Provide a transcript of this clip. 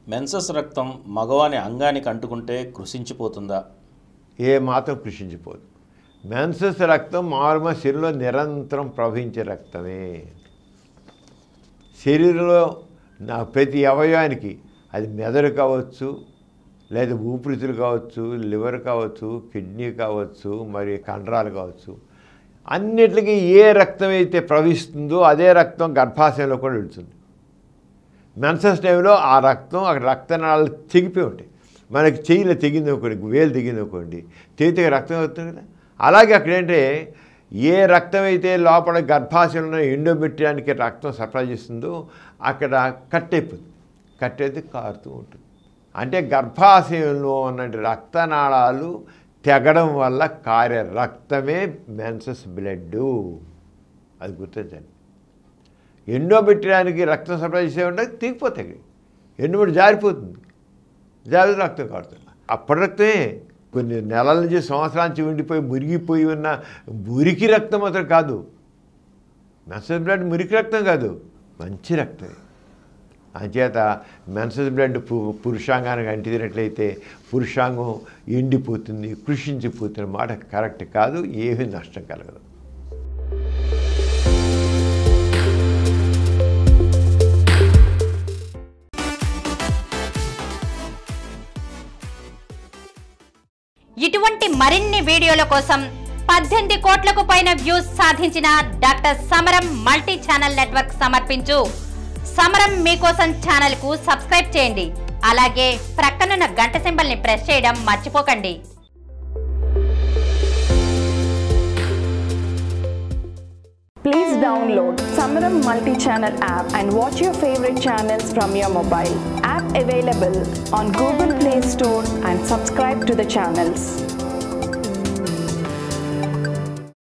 Menses రక్తం మగవాని అంగానికి అంటుకుంటే కృషించిపోతుందా ఏ మాత్రం కృషించిపోదు మెన్సస్ రక్తం మామూలుగా శరీరంలో నిరంతరం ప్రవహించే రక్తమే శరీరంలో నా ప్రతి అవయవానికి అది మెదడు కావచ్చు లేదా ఊపిరితిత్తులు కావచ్చు లివర్ కావచ్చు కిడ్నీ కావచ్చు మరి కండరాలు కావచ్చు అన్నిటికీ ఏ రక్తం అయితే ప్రవహిస్తుందో అదే రక్తం గర్భాశయంలో కూడా వెళ్తుంది మెన్సస్ టైంలో ఆ రక్తం అక్కడ రక్తనాళాలు తెగిపోయి ఉంటాయి మనకి చెయ్యిలో తెగింది అనుకోండి వేలు తెగింది అనుకోండి తెగితే రక్తం అవుతుంది కదా అలాగే అక్కడ ఏంటంటే ఏ రక్తం అయితే లోపల గర్భాశయంలో ఎండోమెట్రియానికి రక్తం సప్లై చేస్తుందో అక్కడ కట్ అయిపోతుంది కట్ అయితే కారుతూ ఉంటుంది అంటే గర్భాశయంలో ఉన్న రక్తనాళాలు తెగడం వల్ల కారే రక్తమే మెన్సస్ బ్లడ్ అది గుర్తించండి ఎండోమెట్రియానికి రక్తం సప్లై చేసే ఉంటే తెగిపోతాయి ఎండుబడి జారిపోతుంది జారి రక్తం కాడుతుంది అప్పటి రక్తమే కొన్ని నెలల నుంచి సంవత్సరాల నుంచి ఉండిపోయి మురిగిపోయి ఉన్న మురికి రక్తం మాత్రం కాదు మెన్సస్ బ్లడ్ మురికి రక్తం కాదు మంచి రక్తమే అంచేత మెన్సస్ బ్లడ్ పు- పురుషాంగానికి అంటినట్లయితే పురుషాంగం ఎండిపోతుంది కృషించిపోతున్న మాట కరెక్ట్ కాదు ఏమీ నష్టం కలగదు ఇటువంటి మరిన్ని వీడియోల కోసం పద్దెనిమిది కోట్లకు పైన వ్యూస్ సాధించిన డాక్టర్ సమరం మల్టీ ఛానల్ నెట్వర్క్ సమర్పించు సమరం మీకోసం ఛానల్ కు సబ్స్క్రైబ్ చేయండి అలాగే ప్రక్కనున్న గంట సింబల్ ని ప్రెస్ చేయడం మర్చిపోకండి Please download Samaram multi-channel app and watch your favorite channels from your mobile. App available on Google Play Store and subscribe to the channels.